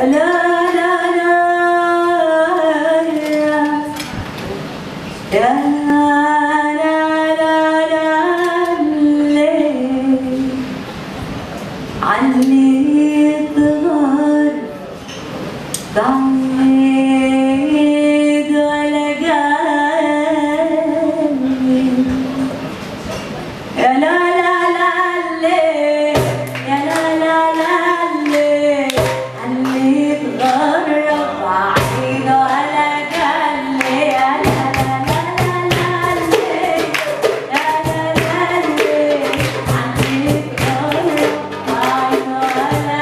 لا لا لا يا لا لا لا ليه عني تغار بعيد ولا جاني يا لا لا لا ليه يا لا لا لا ليه عني تغرب بعيد ولا جاني يا لا لا لا لا ليه يا لا لا ليه عني تغرب بعيد ولا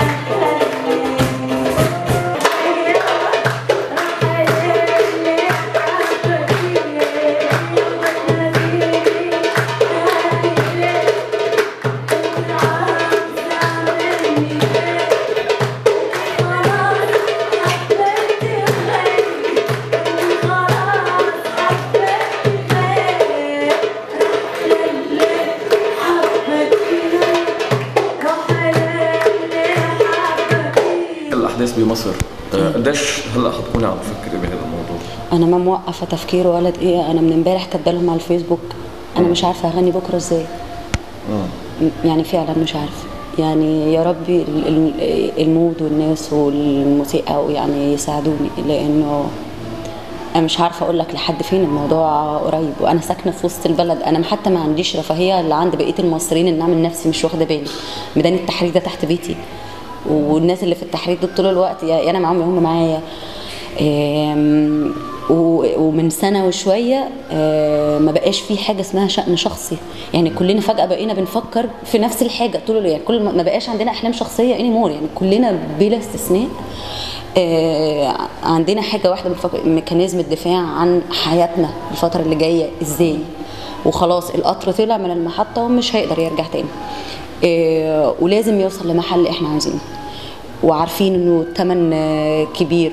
الاحداث بمصر آه، قديش هلا حتكوني عم تفكري بهذا الموضوع انا ما موقفه تفكير ولا دقيقه انا من امبارح كاتبه لهم على الفيسبوك انا مش عارفه اغني بكره ازاي م- يعني فعلا مش عارفه يعني يا ربي ال- ال- المود والناس والموسيقى يعني يساعدوني لانه انا مش عارفه اقول لك لحد فين الموضوع قريب وانا ساكنه في وسط البلد انا حتى ما عنديش رفاهيه اللي عند بقيه المصريين ان اعمل نفسي مش واخده بالي ميدان التحرير ده تحت بيتي والناس اللي في التحرير دول طول الوقت يا يا انا معاهم يا هم معايا آم، و- ومن سنه وشويه آه، ما بقاش في حاجه اسمها شأن شخصي يعني كلنا فجاه بقينا بنفكر في نفس الحاجه طول الوقت يعني كل ما ما بقاش عندنا احلام شخصيه اني مور يعني كلنا بلا استثناء آه، عندنا حاجه واحده بنفكر ميكانيزم الدفاع عن حياتنا الفتره اللي جايه ازاي وخلاص القطر طلع من المحطه ومش هيقدر يرجع تاني آه، ولازم يوصل لمحل احنا عايزينه وعارفين انه الثمن آه، كبير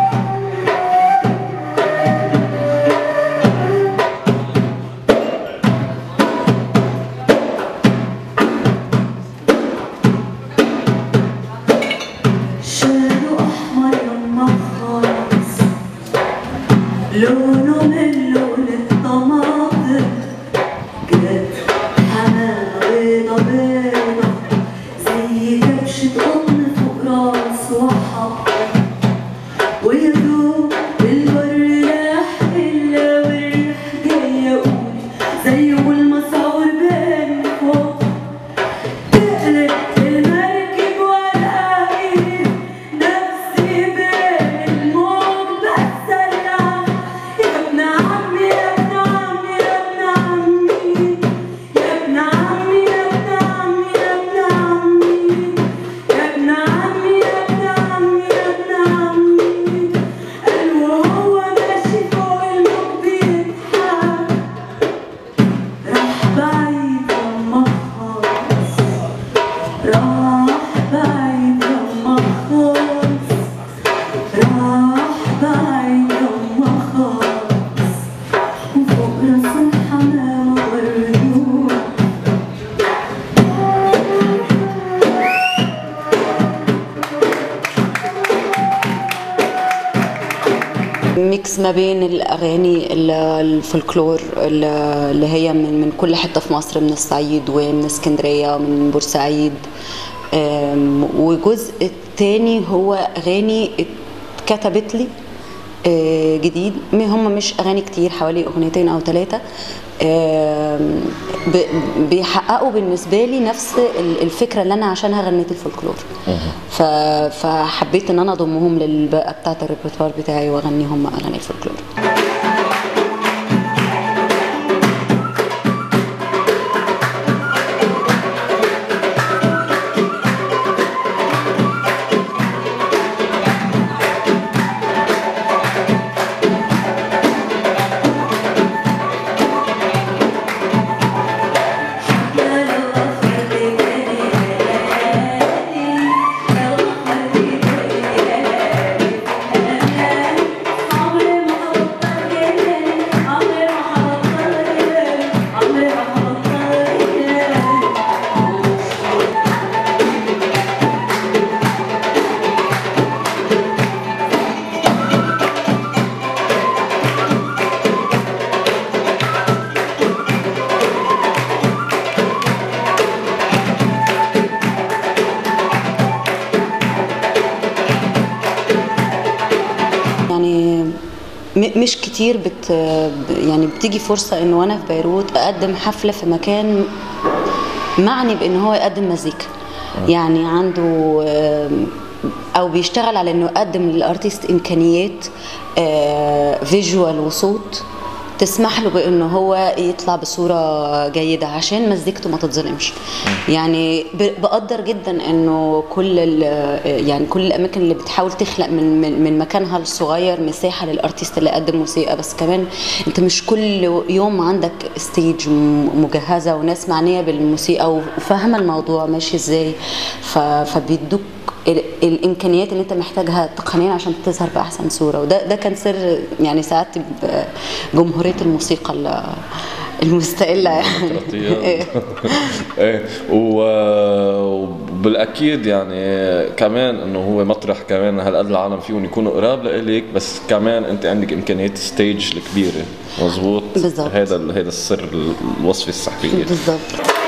شالوا أحمر يما خالص لونه من لون الطماطم جت حمامة بيضة بيضة زي كبشة قطن فوق راس وحط ويا دوب البر لاح إلا والريح جاية أقول زي والمسعور بين فوق تقلب المركب والاقي نفسي بين الموج بتسلع يا ابن عمي يا ابن عمي يا ابن عمي يا ابن عمي يا ابن عمي يا ابن عمي يا ابن عمي يا ابن عمي يا ابن عمي قال وهو ماشي فوق الموج بيضحك راح بعيد لما خالص راح بعيد لما خالص راح بعيد لما خالص وفوق راس الحمامة والردود ميكس ما بين الاغاني ال- الفولكلور ال- اللي هي من من كل حته في مصر من الصعيد ومن اسكندريه ومن بورسعيد أم، وجزء التاني هو اغاني اتكتبت لي آه، جديد م- هم مش اغاني كتير حوالي اغنيتين او ثلاثه بيحققوا بالنسبه لي نفس ال- الفكره اللي انا عشانها غنيت الفولكلور ف- فحبيت ان انا اضمهم للباقه بتاعه الريpertoire بتاعي واغنيهم اغاني الفولكلور عمري ما م- مش كتير بت يعني بتيجي فرصه انه وانا في بيروت اقدم حفله في مكان معني بان هو يقدم مزيكا يعني عنده آم، او بيشتغل على انه يقدم للارتيست امكانيات فيجوال وصوت تسمح له بانه هو يطلع بصوره جيده عشان مزيكته ما تتظلمش يعني ب- بقدر جدا انه كل ال- يعني كل الاماكن اللي بتحاول تخلق من من, من مكانها الصغير مساحه للارتيست اللي يقدم موسيقى بس كمان انت مش كل يوم عندك ستيج م- مجهزه وناس معنيه بالموسيقى وفاهمه الموضوع ماشي ازاي ف- فبيدوك ال- الامكانيات اللي انت محتاجها تقنيا عشان تظهر باحسن صوره وده ده كان سر يعني سعادتي بجمهوريه الموسيقى ال- المستقله يعني ايه ايه و- وبالاكيد يعني كمان انه هو مطرح كمان هالقد العالم فيهم يكونوا قراب لإلك بس كمان انت عندك امكانيات ستيج الكبيره مزبوط بالضبط. هذا هذا السر الوصفه السحريه بالظبط